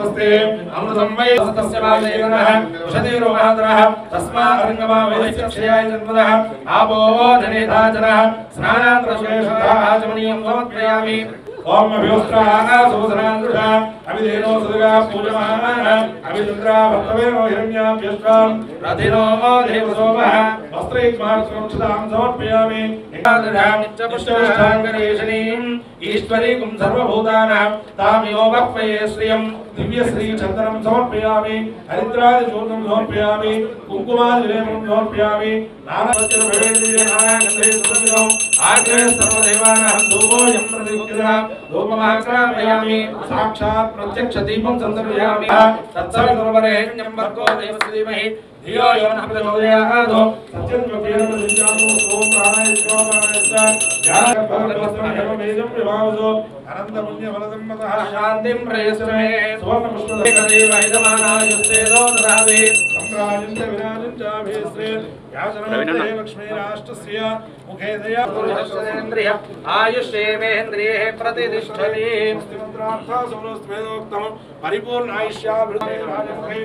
स्वस्ति अमृतं वै तस्य वादेवनः उषतीरो महादरः तस्मादङ्गमा वैश्य क्षयाय जन्मदः आपो जनेताजनः स्नानान्तरशेषतः आचमनीयं समर्पयामि ओम अभिवस्त्राः सुवसनान्दृशा अभिधेनो सदगा पूजमानः अभिचन्द्रा भक्तवेनो हिरण्याभ्यस्त्रां रथिनो देवसोमः वस्त्रैक्मार्क्षतां समर्पयामि नित्यपुष्टाङ्गरेशनीम् ईश्वरीकुं सर्वभूतानां तामियो वक्पये श्रियं दिव्यश्रीचन्दनं समर्पयामि हरिद्रादिचूर्णं समर्पयामि कुङ्कुमादिलेपं समर्पयामि नानावच्चरभवेन्द्रियनारायणगन्धे आग्रे सर्वदेवानां धूपोऽयं प्रतिगुप्तः धूपमाग्रापयामि साक्षात् प्रत्यक्षदीपं सन्दर्शयामि तत्सवितुर्वरेण्यं भर्गो देवस्य धीमहि धियो यो नः प्रचोदयात् सत्यं त्वमेव प्रतिज्ञातो सोम प्राणाय शिवाय ज्ञानभवद्वस्त्रं हेममेजं विभावसो अनन्तपुण्यफलदं मतः शान्तिं प्रयस्मे सुवर्णपुष्पदेव हितमानायुस्तेजो ददाति सम्राजं च विराजं चाभिश्रे व्यासनोत्ते लक्ष्मीराष्ट्रस्य मुखे दया पुरुषस्येन्द्रिय आयुष्येवेन्द्रिये प्रतिष्ठति मंत्रार्था सोनस्वेदोक्तम परिपूर्ण आयुष्याभिवृद्धि राजमुखे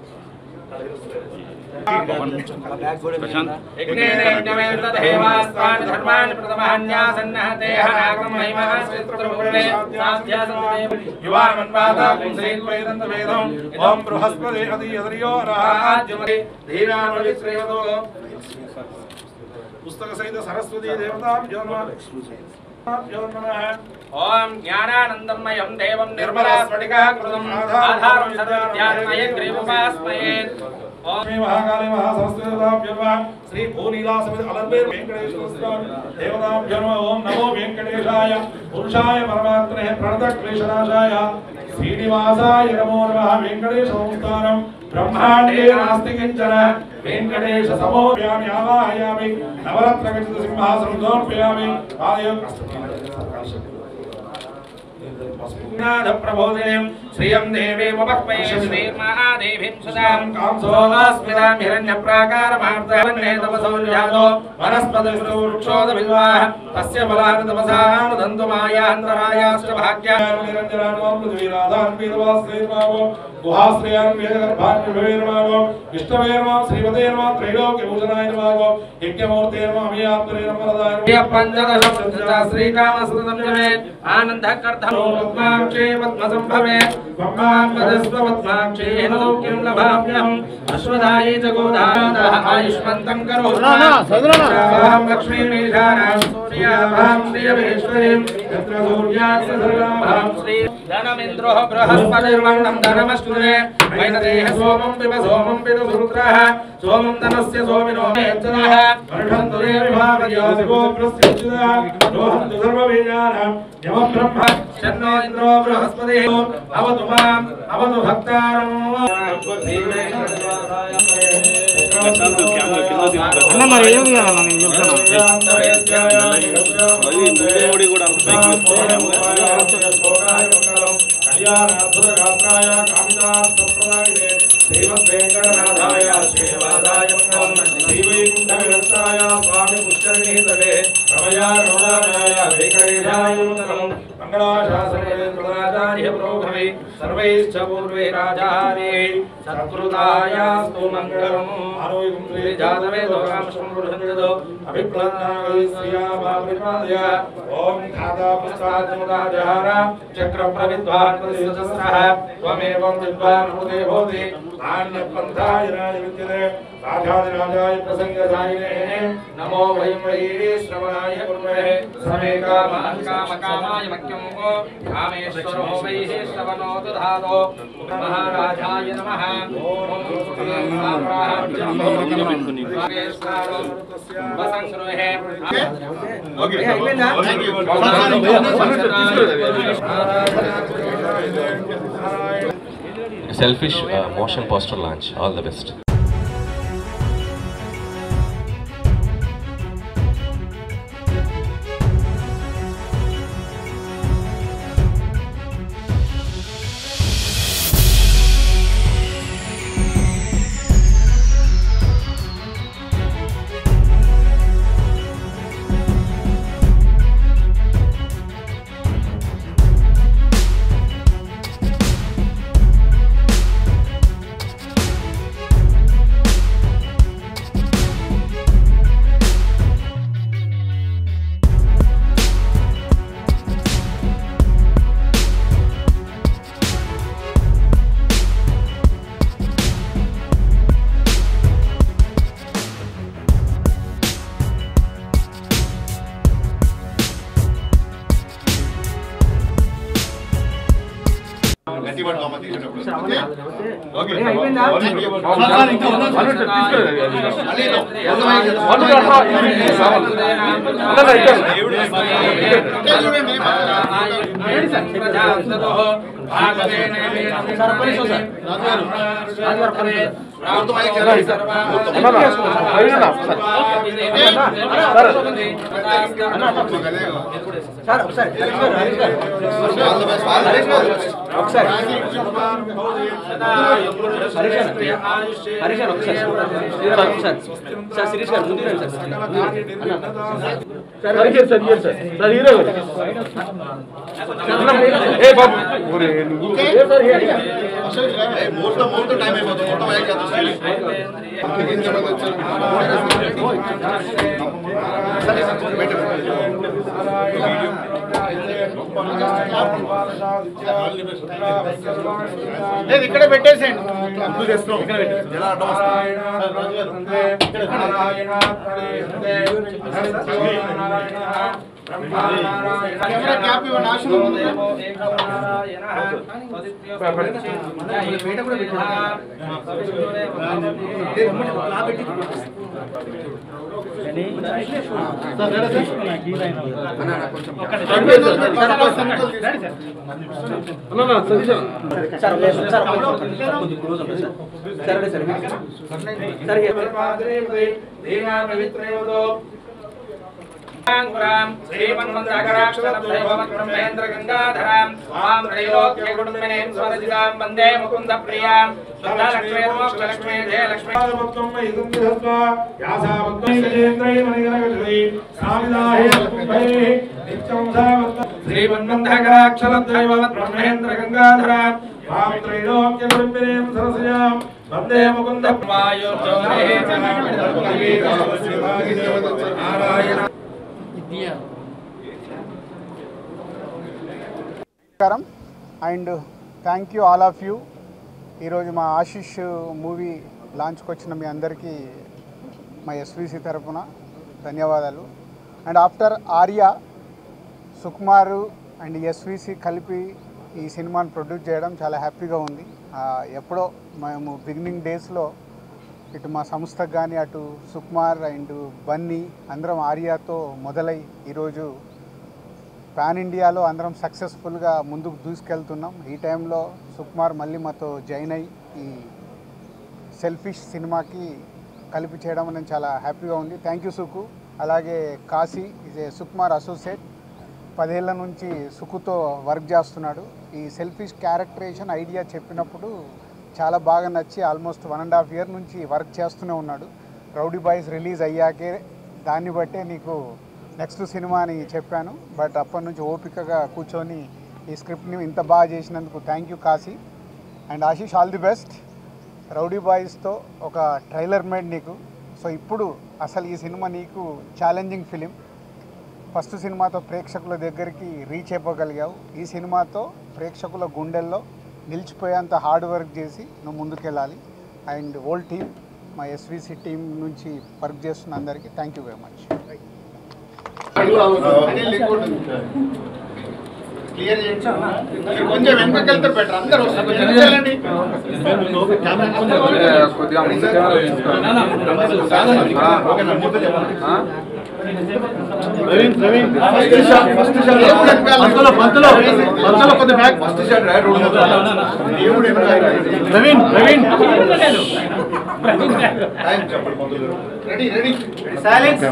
यज्ञेनेज्ञमेतदेवास्तानि धर्माणि प्रथमान्यासन्नः देहनागं महिमः श्रीत्रपूर्णे साध्यासन्देव युवामन्वादा पुंसैर्वैदन्तवेदम् ॐ बृहस्पति अधीयदर्यो राज्यमति धीरामविश्रेयतो पुस्तक सहित सरस्वती देवताभ्यो नमः ఓం జ్ఞానానందమయం దేవం నిర్మలా స్ఫటికాకృతం ఆధారం సర్వవిద్యాత్మయగ్రీవమాస్మయే ఓం శ్రీ మహాకాళి మహాసరస్వతి దేవతాభ్యో నమః శ్రీ భూనీలా సమేత అలంబేర్ వెంకటేశ్వర స్వామి దేవతాభ్యో నమః ఓం నమో వెంకటేశాయ పురుషాయ పరమాత్మనే ప్రణత క్లేశనాశాయ శ్రీనివాసాయ నమో నమః వెంకటేశ సంస్థానం బ్రహ్మాండే నాస్తి కించన వెంకటేశ సమోప్యామి ఆవాహయామి నవరత్న ఖచ్చిత సింహాసనం సమర్పయామి పాదయోగ నాథ ప్రబోధినిం శ్రియం దేవీమపక్మయే శ్రీర్మహాదేవీం సుదాం కాంసోస్మితాం హిరణ్యప్రాకారమార్తవన్నే తపసౌల్యాదో వనస్పతివృక్షోదవిద్వాः తస్య బలాని తపసానుదంతు మాయాంతరాయాశ్చ భాగ్యాన్ నిరంజనానోం పృథ్వీనాథాన్ వీరవాశ్రీర్మావో గుహాశ్రయాన్ వేదగర్భాన్ విభవేర్మావో విష్ణవేర్మాం శ్రీమతేర్మాం త్రైలోక్య భూషణాయ నమావో యజ్ఞమూర్తేర్మాం అభియాత్మనే నమరదాయ పంచదశ శ్రీకామసుతం జమే ఆనందకర్ధం పద్మాక్షే పద్మసంభవే పద్మాపదస్వ పద్మాక్షే సౌఖ్యం లభామ్యహం అశ్వదాయే చ గోదానః ఆయుష్మంతం కరోతు అహం లక్ష్మీమీశానాం సూర్యాభాం శ్రియమేశ్వరీం యత్ర సూర్యాస్య సర్వాభాం శ్రీ ధనమింద్రో బృహస్పతిర్వండం ధనమశ్నురే వైనదేహ సోమం పిబ సోమం పిబ సురుద్రః సోమం ధనస్య సోమినో మేచ్చనః వర్షంతు దే విభావయోసికో ప్రస్యుచిదా రోహంతు సర్వవీర్యానాం యమ బ్రహ్మ శన్నో ఇంద్రో బృహస్పతిః అవతు మాం అవతు భక్తారం అన్న మరి ఏం చేయాలన్నా నేను చెప్తాను సర్వైశ్చ పూర్వే రాజారే సత్కృతాయాస్తు మంగళము ఆరోగ్యం శ్రీ జాతవేదో రామకృష్ణ పురుషంజదో ఓం ఖాదా పుస్తాజముదాజహార చక్ర ప్రవిద్వాన్ ప్రతిశతస్రః త్వమేవం విద్వాన్ హృదే భవతి నాణ్యపంథాయ రాజ విద్యతే రాజాదిరాజాయ ప్రసంగదాయినే నమో వయం వై శ్రవణాయ కుర్మహే సమే కామాన్ కామకామాయ మఖ్యం కామేశ్వరో వై శ్రవణో దధాతో మహారాజాయ నమః ఓం Selfish uh, motion poster launch. All the best. ఇవ్వండి మామ తీసేటప్పుడు ఓకే? ఓకే ఏ, అయిపోయిందా? Thank you. సార్, సార్, ఇంకా ఉందా? మళ్ళీ ఇద్దాం. మొత్తం అయిపోయింది. సార్ ఒకసారి All the best, all the best. ఒకసారి హరీష్ గారు హరీష్ గారు ఒకసారి సార్ ఒకసారి సార్ శిరీష్ గారు ముందు రండి sir sir Harish garu sir sir sir hero ఏ బాబు ఏ, ముహూర్తం ముహూర్తం టైం అయిపోతుంది మొత్తం అయ్యాక చేద్దాం లేదు ఇక్కడ పెట్టేసేయండి ఎలా అడ్డం వస్తుంది? కెమెరా క్యాప్ ఇవ్వండి ఆశీర్వాదం ఉంది. సార్ ఒక నిమిషం, సార్ ఒక నిమిషం, సార్ కొంచెం క్లోజ్ ఉంటుంది సార్ సరే సరే సార్ శ్రీమన్మంత్రాక్షరమేంద్ర గంగాధరాం మాం త్రైలోక్యగుణమినీం స్వరజితాం వందే ముకుంద ప్రియాం శుద్ధలక్ష్మీ మోక్షలక్ష్మీ జయలక్ష్మీ శ్రీమన్మంత్రాక్షరద్వైవమేంద్ర గంగాధరాం మాం త్రైలోక్యగుణమినీం సరసయాం వందే ముకుంద నారాయణ నమస్కారం and thank you all of you ఈరోజు మా ఆశిష్ మూవీ లాంచ్కి వచ్చిన మీ అందరికీ మా ఎస్విసి తరపున ధన్యవాదాలు and after Arya Sukumar and SVC కలిపి ఈ సినిమాని ప్రొడ్యూస్ చేయడం చాలా హ్యాపీగా ఉంది ఆ, ఎప్పుడో మేము బిగినింగ్ డేస్లో ఇటు మా సంస్థకు కానీ అటు సుకుమార్ అండ్ బన్నీ అందరం ఆర్యాతో మొదలై ఈరోజు పాన్ ఇండియాలో అందరం సక్సెస్ఫుల్గా ముందుకు దూసుకెళ్తున్నాం ఈ టైంలో సుకుమార్ మళ్ళీ మాతో జాయిన్ అయ్యి ఈ సెల్ఫిష్ సినిమాకి కలిపి చేయడం నేను చాలా హ్యాపీగా ఉంది థ్యాంక్ యూ సుకు అలాగే Kashi is a Sukumar associate పదేళ్ల నుంచి సుకుతో వర్క్ చేస్తున్నాడు ఈ సెల్ఫిష్ క్యారెక్టరేషన్ ఐడియా చెప్పినప్పుడు చాలా బాగా నచ్చి almost one and half year నుంచి వర్క్ చేస్తూనే ఉన్నాడు రౌడీ బాయ్స్ రిలీజ్ అయ్యాకే దాన్ని బట్టే నీకు నెక్స్ట్ సినిమా అని చెప్పాను బట్ అప్పటి నుంచి ఓపికగా కూర్చొని ఈ స్క్రిప్ట్ని ఇంత బాగా చేసినందుకు thank you Kashi and Ashish all the best rowdy బాయ్స్తో ఒక ట్రైలర్ మేడ్ నీకు సో ఇప్పుడు అసలు ఈ సినిమా నీకు ఛాలెంజింగ్ ఫిలిం ఫస్ట్ సినిమాతో ప్రేక్షకుల దగ్గరికి రీచ్ అయిపోగలిగావు ఈ సినిమాతో ప్రేక్షకుల గుండెల్లో నిలిచిపోయేంత హార్డ్ వర్క్ చేసి నువ్వు ముందుకెళ్ళాలి అండ్ ఓల్డ్ టీమ్ మా ఎస్విసి టీం నుంచి వర్క్ చేస్తున్న అందరికీ thank you very much clear చేయండి కొంచెం వెనకకి వెళ్తే బెటర్ అందరూ వస్తారు. కొంచెం వెనక్కి వెళ్ళండి. పంతులో పంతులో పంతులో కొద్ది back first shot right road దేవుడు ప్రవీణ్ ప్రవీణ్ టైం చెప్పండి పంతులు రెడీ రెడీ సైలెన్స్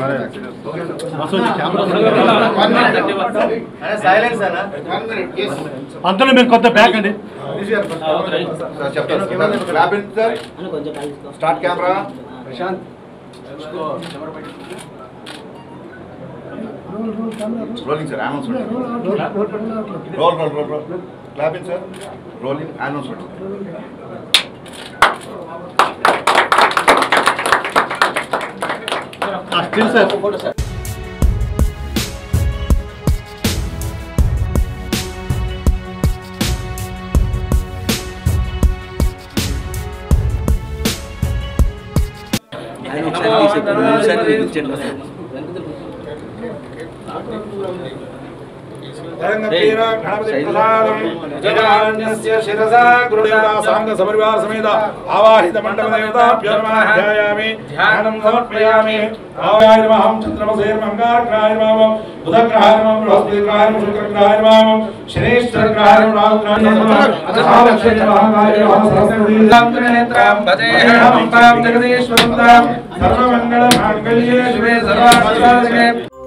సైలెన్స్ అన్న వన్ మినిట్ ఎస్ పంతులు మీరు కొత్త బ్యాక్ అండి చెప్తాను clap in sir start camera Prashanth rolling sir announcement roll roll roll roll clap in sir rolling announcement still sir ఆయన ఒకసారి తీసి ఒకసారి చూపించండి తెలంగాణ గణపతి ప్రసాదం జనారణ్యస్య శిరసా గురుదేవతా సాంగ సమరివార సమేత ఆవాహిత మండప దేవతాభ్యో నమః ధ్యాయామి ధ్యానం సమర్పయామి ఆవాయ నమః చంద్రమసే మంగారగ్రహాయ నమః బుధగ్రహాయ నమః బృహస్పతిగ్రహాయ నమః శుక్రగ్రహాయ నమః శనేశ్వరగ్రహాయ నమః రాహుగ్రహాయ నమః అథాలక్ష్మీ మహాకాయ నమః సరస్వతీ నేత్రాం భజేహం పాం జగదీశ్వరం తాం సర్వమంగళ మాంగళ్యే శివే సర్వార్థసాధకే